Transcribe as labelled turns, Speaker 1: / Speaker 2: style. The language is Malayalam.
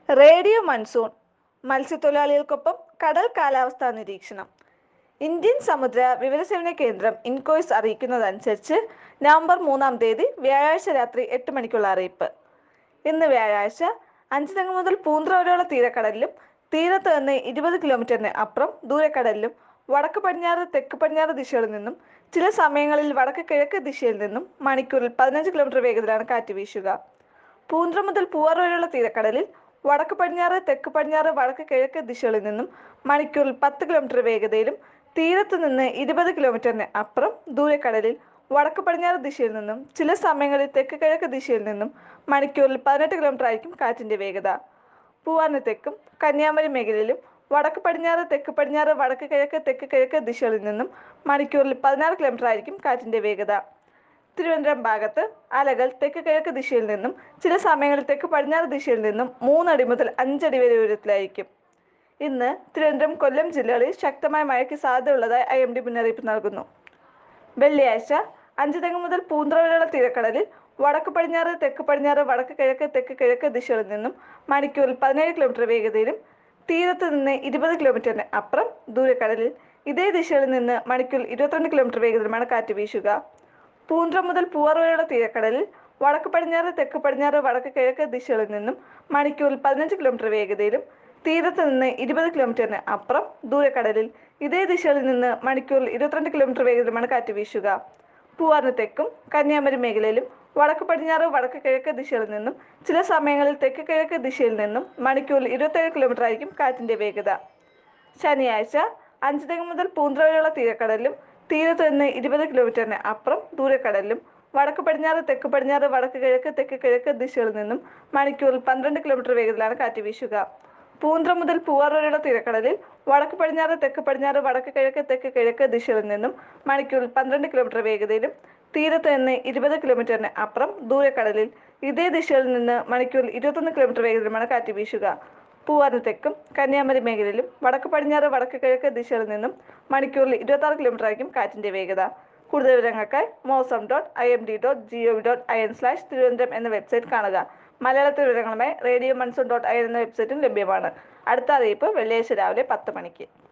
Speaker 1: റേഡിയോ മൺസൂൺ മത്സ്യത്തൊഴിലാളികൾക്കൊപ്പം കടൽ കാലാവസ്ഥാ നിരീക്ഷണം ഇന്ത്യൻ സമുദ്ര വിവരസേവന കേന്ദ്രം ഇൻകോയ്സ് അറിയിക്കുന്നതനുസരിച്ച് നവംബർ മൂന്നാം തീയതി വ്യാഴാഴ്ച രാത്രി എട്ട് മണിക്കുള്ള അറിയിപ്പ് ഇന്ന് വ്യാഴാഴ്ച അഞ്ചുതെങ്ങ് മുതൽ പൂന്ത്ര വരെയുള്ള തീരക്കടലിലും തീരത്ത് നിന്ന് ഇരുപത് കിലോമീറ്ററിന് അപ്പുറം ദൂരക്കടലിലും വടക്ക് പടിഞ്ഞാറ് തെക്ക് പടിഞ്ഞാറ് ദിശകളിൽ നിന്നും ചില സമയങ്ങളിൽ വടക്ക് കിഴക്ക് ദിശയിൽ നിന്നും മണിക്കൂറിൽ പതിനഞ്ച് കിലോമീറ്റർ വേഗത്തിലാണ് കാറ്റ് വീശുക പൂന്ത്ര മുതൽ പൂവാർ വരെയുള്ള തീരക്കടലിൽ വടക്ക് പടിഞ്ഞാറ് തെക്ക് പടിഞ്ഞാറ് വടക്ക് കിഴക്ക് ദിശകളിൽ നിന്നും മണിക്കൂറിൽ പത്ത് കിലോമീറ്റർ വേഗതയിലും തീരത്ത് നിന്ന് ഇരുപത് കിലോമീറ്ററിന് അപ്പുറം ദൂരക്കടലിൽ വടക്ക് പടിഞ്ഞാറ് ദിശയിൽ നിന്നും ചില സമയങ്ങളിൽ തെക്ക് കിഴക്ക് ദിശയിൽ നിന്നും മണിക്കൂറിൽ പതിനെട്ട് കിലോമീറ്റർ ആയിരിക്കും കാറ്റിന്റെ വേഗത പൂവാറിന് തെക്കും കന്യാകുമാരി മേഖലയിലും വടക്ക് പടിഞ്ഞാറ് തെക്ക് പടിഞ്ഞാറ് വടക്ക് കിഴക്ക് തെക്ക് കിഴക്ക് ദിശകളിൽ നിന്നും മണിക്കൂറിൽ പതിനാറ് കിലോമീറ്റർ ആയിരിക്കും കാറ്റിന്റെ വേഗത തിരുവനന്തപുരം ഭാഗത്ത് അലകൾ തെക്ക് കിഴക്ക് ദിശയിൽ നിന്നും ചില സമയങ്ങളിൽ തെക്ക് പടിഞ്ഞാറ് ദിശയിൽ നിന്നും മൂന്നടി മുതൽ അഞ്ചടി വരെ ഉയരത്തിലായിരിക്കും ഇന്ന് തിരുവനന്തപുരം കൊല്ലം ജില്ലകളിൽ ശക്തമായ മഴയ്ക്ക് സാധ്യതയുള്ളതായി ഐ എം ഡി മുന്നറിയിപ്പ് നൽകുന്നു വെള്ളിയാഴ്ച അഞ്ചുതെങ്ങ് മുതൽ പൂന്തറ വരെയുള്ള തീരക്കടലിൽ വടക്ക് പടിഞ്ഞാറ് തെക്ക് പടിഞ്ഞാറ് വടക്ക് കിഴക്ക് തെക്ക് കിഴക്ക് ദിശകളിൽ നിന്നും മണിക്കൂറിൽ പതിനേഴ് കിലോമീറ്റർ വേഗതയിലും തീരത്ത് നിന്ന് ഇരുപത് കിലോമീറ്ററിന് അപ്പുറം ദൂരക്കടലിൽ ഇതേ ദിശകളിൽ നിന്ന് മണിക്കൂറിൽ ഇരുപത്തിരണ്ട് കിലോമീറ്റർ വേഗതയിലുമാണ് കാറ്റ് വീശുക പൂന്ത്ര മുതൽ പൂവാർ വരെയുള്ള തീരക്കടലിൽ വടക്ക് പടിഞ്ഞാറ് തെക്ക് പടിഞ്ഞാറ് വടക്ക് കിഴക്ക് ദിശകളിൽ നിന്നും മണിക്കൂറിൽ പതിനഞ്ച് കിലോമീറ്റർ വേഗതയിലും തീരത്ത് നിന്ന് ഇരുപത് കിലോമീറ്ററിന് അപ്പുറം ദൂരക്കടലിൽ ഇതേ ദിശകളിൽ നിന്ന് മണിക്കൂറിൽ ഇരുപത്തിരണ്ട് കിലോമീറ്റർ വേഗതയിലുമാണ് കാറ്റ് വീശുക പൂവാറിന് തെക്കും കന്യാകുമാരി മേഖലയിലും വടക്ക് പടിഞ്ഞാറ് വടക്ക് കിഴക്ക് ദിശകളിൽ നിന്നും ചില സമയങ്ങളിൽ തെക്ക് കിഴക്ക് ദിശയിൽ നിന്നും മണിക്കൂറിൽ ഇരുപത്തേഴ് കിലോമീറ്റർ ആയിരിക്കും കാറ്റിന്റെ വേഗത ശനിയാഴ്ച അഞ്ചുതെങ്ങ് മുതൽ പൂന്തറ വരെയുള്ള തീരക്കടലിലും തീരത്ത് നിന്ന് ഇരുപത് കിലോമീറ്ററിന് അപ്പുറം ദൂരക്കടലിലും വടക്ക് പടിഞ്ഞാറ് തെക്ക് പടിഞ്ഞാറ് വടക്ക് കിഴക്ക് തെക്ക് കിഴക്ക് ദിശകളിൽ നിന്നും മണിക്കൂറിൽ പന്ത്രണ്ട് കിലോമീറ്റർ വേഗത്തിലാണ് കാറ്റ് വീശുക പൂന്ത്ര മുതൽ പൂവാർ വരെയുള്ള തീരക്കടലിൽ വടക്ക് പടിഞ്ഞാറ് തെക്ക് പടിഞ്ഞാറ് വടക്ക് കിഴക്ക് തെക്ക് കിഴക്ക് ദിശകളിൽ നിന്നും മണിക്കൂറിൽ പന്ത്രണ്ട് കിലോമീറ്റർ വേഗതയിലും തീരത്ത് നിന്ന് ഇരുപത് കിലോമീറ്ററിന് അപ്പുറം ദൂരക്കടലിൽ ഇതേ ദിശയിൽ നിന്ന് മണിക്കൂറിൽ ഇരുപത്തൊന്ന് കിലോമീറ്റർ വേഗത്തിലുമാണ് കാറ്റ് വീശുക പൂവാറിന് തെക്കും കന്യാകുമാരി മേഖലയിലും വടക്ക് പടിഞ്ഞാറ് വടക്ക് കിഴക്ക് ദിശകളിൽ നിന്നും മണിക്കൂറിൽ ഇരുപത്തി ആറ് കിലോമീറ്റർ ആയിരിക്കും കാറ്റിന്റെ വേഗത കൂടുതൽ വിവരങ്ങൾക്കായി Mausam dot I M D dot G O V dot I N slash Thiruvananthapuram എന്ന വെബ്സൈറ്റ് കാണുക മലയാളത്തിൽ വിവരങ്ങളുമായി radio monsoon dot I N എന്ന വെബ്സൈറ്റും ലഭ്യമാണ് അടുത്ത അറിയിപ്പ് വെള്ളിയാഴ്ച രാവിലെ പത്ത് മണിക്ക്